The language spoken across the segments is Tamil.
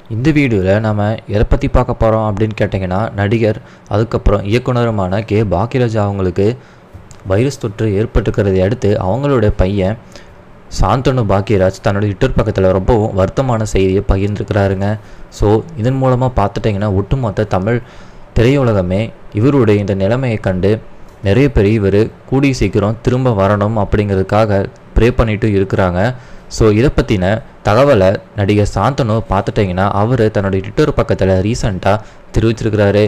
இந்த வீடியோவில் நம்ம எதை பற்றி பார்க்க போகிறோம் அப்படின்னு கேட்டிங்கன்னா நடிகர் அதுக்கப்புறம் இயக்குனருமான கே பாக்கியராஜ் அவங்களுக்கு வைரஸ் தொற்று ஏற்பட்டுக்கிறதை அடுத்து அவங்களுடைய பையன் சாந்தனு பாக்கியராஜ் தன்னோட ட்விட்டர் பக்கத்தில் ரொம்பவும் வருத்தமான செய்தியை பகிர்ந்துருக்கிறாருங்க ஸோ இதன் மூலமாக பார்த்துட்டிங்கன்னா ஒட்டுமொத்த தமிழ் திரையுலகமே இவருடைய இந்த நிலைமையை கண்டு நிறைய பேர் இவர் கூடிய சீக்கிரம் திரும்ப வரணும் அப்படிங்கிறதுக்காக ப்ரே பண்ணிட்டு இருக்கிறாங்க ஸோ இதை பற்றின தகவலை நடிகர் சாந்தனு பார்த்துட்டிங்கன்னா அவர் தன்னுடைய ட்விட்டர் பக்கத்தில் ரீசண்டாக தெரிவிச்சிருக்கிறாரு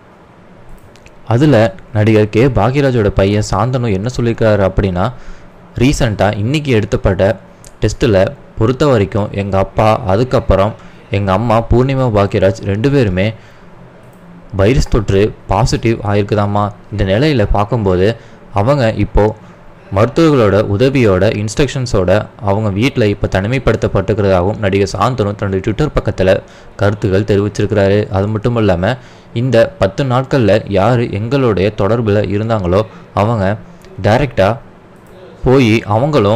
அதில் நடிகர் கே பாக்யராஜோட பையன் சாந்தனு என்ன சொல்லியிருக்காரு அப்படின்னா ரீசண்டாக இன்றைக்கி எடுத்தப்பட்ட டெஸ்ட்டில் பொறுத்த வரைக்கும் எங்கள் அப்பா அதுக்கப்புறம் எங்கள் அம்மா பூர்ணிமா பாக்யராஜ் ரெண்டு பேருமே வைரஸ் தொற்று பாசிட்டிவ் ஆயிருக்குதாம்மா இந்த நிலையில் பார்க்கும்போது அவங்க இப்போது மருத்துவர்களோட உதவியோட இன்ஸ்ட்ரக்ஷன்ஸோட அவங்க வீட்டில் இப்போ தனிமைப்படுத்தப்பட்டுக்கிறதாகவும் நடிகர் சாந்தனு தன்னுடைய ட்விட்டர் பக்கத்தில் கருத்துக்கள் தெரிவிச்சிருக்கிறாரு அது மட்டும் இல்லாமல் இந்த பத்து நாட்களில் யார் எங்களுடைய தொடர்பில் இருந்தாங்களோ அவங்க டைரெக்டாக போய் அவங்களும்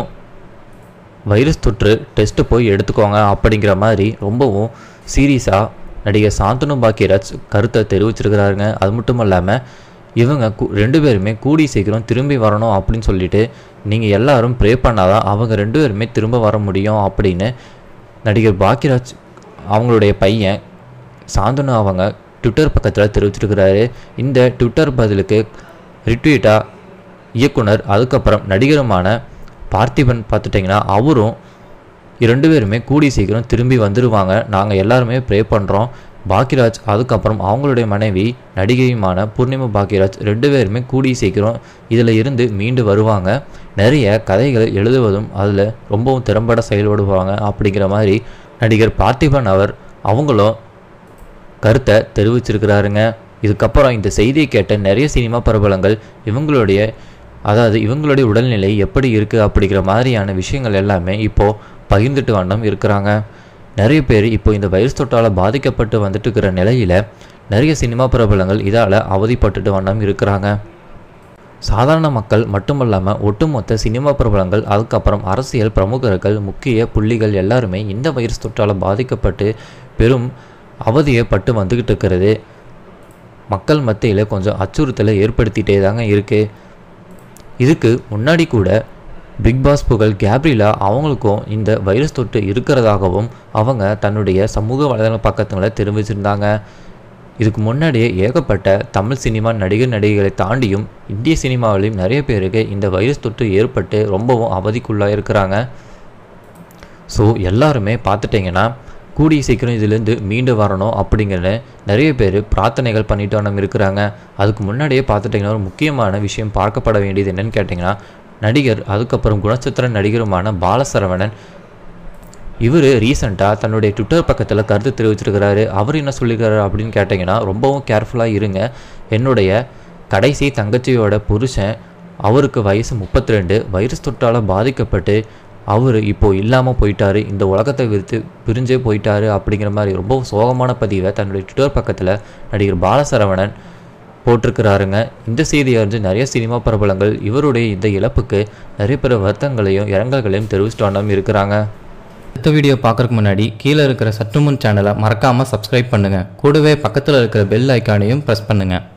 வைரஸ் தொற்று டெஸ்ட்டு போய் எடுத்துக்கோங்க அப்படிங்கிற மாதிரி ரொம்பவும் சீரியஸாக நடிகர் சாந்தனு பாக்கியராஜ் கருத்தை தெரிவிச்சிருக்கிறாருங்க அது மட்டும் இல்லாமல் இவங்க கூ- ரெண்டு பேருமே கூடி சீக்கிரம் திரும்பி வரணும் அப்படின்னு சொல்லிட்டு நீங்கள் எல்லாரும் ப்ரே பண்ணாதான் அவங்க ரெண்டு பேருமே திரும்ப வர முடியும் அப்படின்னு நடிகர் பாக்கியராஜ் அவங்களுடைய பையன் சாந்தனு அவங்க ட்விட்டர் பக்கத்தில் தெரிவிச்சிருக்கிறாரு இந்த ட்விட்டர் பதிலுக்கு ரிட்வீட்டாக இயக்குனர் அதுக்கப்புறம் நடிகருமான பார்த்திபன் பார்த்துட்டிங்கன்னா அவரும் இரண்டு பேருமே கூடி சீக்கிரம் திரும்பி வந்துடுவாங்க நாங்கள் எல்லாருமே ப்ரே பண்ணுறோம் பாக்கியராஜ் அதுக்கப்புறம் அவங்களுடைய மனைவி நடிகையுமான பூர்ணிமா பாக்கியராஜ் ரெண்டு பேருமே கூடி சீக்கிரம் இதில் இருந்து மீண்டு வருவாங்க நிறைய கதைகளை எழுதுவதும் அதில் ரொம்பவும் திறம்பட செயல்படுவாங்க அப்படிங்கிற மாதிரி நடிகர் பார்த்திபன் அவர் அவங்களும் கருத்தை தெரிவிச்சிருக்கிறாருங்க இதுக்கப்புறம் இந்த செய்தியை கேட்ட நிறைய சினிமா பிரபலங்கள் இவங்களுடைய அதாவது இவங்களுடைய உடல்நிலை எப்படி இருக்குது அப்படிங்கிற மாதிரியான விஷயங்கள் எல்லாமே இப்போது பகிர்ந்துட்டு வண்ணம் இருக்கிறாங்க நிறைய பேர் இப்போ இந்த வைரஸ் தொற்றால் பாதிக்கப்பட்டு வந்துட்டு இருக்கிற நிலையில் நிறைய சினிமா பிரபலங்கள் இதால் அவதிப்பட்டுட்டு வண்ணம் இருக்கிறாங்க சாதாரண மக்கள் மட்டுமல்லாமல் ஒட்டுமொத்த சினிமா பிரபலங்கள் அதுக்கப்புறம் அரசியல் பிரமுகர்கள் முக்கிய புள்ளிகள் எல்லாருமே இந்த வைரஸ் தொற்றால் பாதிக்கப்பட்டு பெரும் அவதியை பட்டு வந்துக்கிட்டு இருக்கிறது மக்கள் மத்தியில் கொஞ்சம் அச்சுறுத்தலை ஏற்படுத்திட்டே தாங்க இருக்குது இதுக்கு முன்னாடி கூட பிக் பாஸ் புகழ் கேப்ரிலா அவங்களுக்கும் இந்த வைரஸ் தொற்று இருக்கிறதாகவும் அவங்க தன்னுடைய சமூக வலைதள பக்கத்துல தெரிவிச்சிருந்தாங்க இதுக்கு முன்னாடியே ஏகப்பட்ட தமிழ் சினிமா நடிகர் நடிகைகளை தாண்டியும் இந்திய சினிமாவிலையும் நிறைய பேருக்கு இந்த வைரஸ் தொற்று ஏற்பட்டு ரொம்பவும் அவதிக்குள்ளாக இருக்கிறாங்க ஸோ எல்லாருமே பார்த்துட்டிங்கன்னா கூடிய சீக்கிரம் இதிலேருந்து மீண்டு வரணும் அப்படிங்கிற நிறைய பேர் பிரார்த்தனைகள் பண்ணிட்டு நம்ம இருக்கிறாங்க அதுக்கு முன்னாடியே பார்த்துட்டிங்கன்னா ஒரு முக்கியமான விஷயம் பார்க்கப்பட வேண்டியது என்னன்னு கேட்டிங்கன்னா நடிகர் அதுக்கப்புறம் குணச்சித்திர நடிகருமான பாலசரவணன் இவர் ரீசெண்டாக தன்னுடைய ட்விட்டர் பக்கத்தில் கருத்து தெரிவிச்சிருக்கிறாரு அவர் என்ன சொல்லியிருக்காரு அப்படின்னு கேட்டிங்கன்னா ரொம்பவும் கேர்ஃபுல்லாக இருங்க என்னுடைய கடைசி தங்கச்சியோட புருஷன் அவருக்கு வயசு 32 வைரஸ் தொற்றால் பாதிக்கப்பட்டு அவர் இப்போ இல்லாமல் போயிட்டாரு இந்த உலகத்தை விருத்து பிரிஞ்சே போயிட்டாரு அப்படிங்கிற மாதிரி ரொம்ப சோகமான பதிவை தன்னுடைய ட்விட்டர் பக்கத்தில் நடிகர் பாலசரவணன் போட்டிருக்கிறாருங்க இந்த செய்தியை அறிஞ்சு நிறைய சினிமா பிரபலங்கள் இவருடைய இந்த இழப்புக்கு நிறைய பேர் வருத்தங்களையும் இரங்கல்களையும் தெரிவிச்சுட்டு வண்ணம் இருக்கிறாங்க அடுத்த வீடியோ பார்க்கறதுக்கு முன்னாடி கீழே இருக்கிற சற்றுமுன் சேனலை மறக்காமல் சப்ஸ்கிரைப் பண்ணுங்கள் கூடவே பக்கத்தில் இருக்கிற பெல் ஐக்கானையும் ப்ரெஸ் பண்ணுங்கள்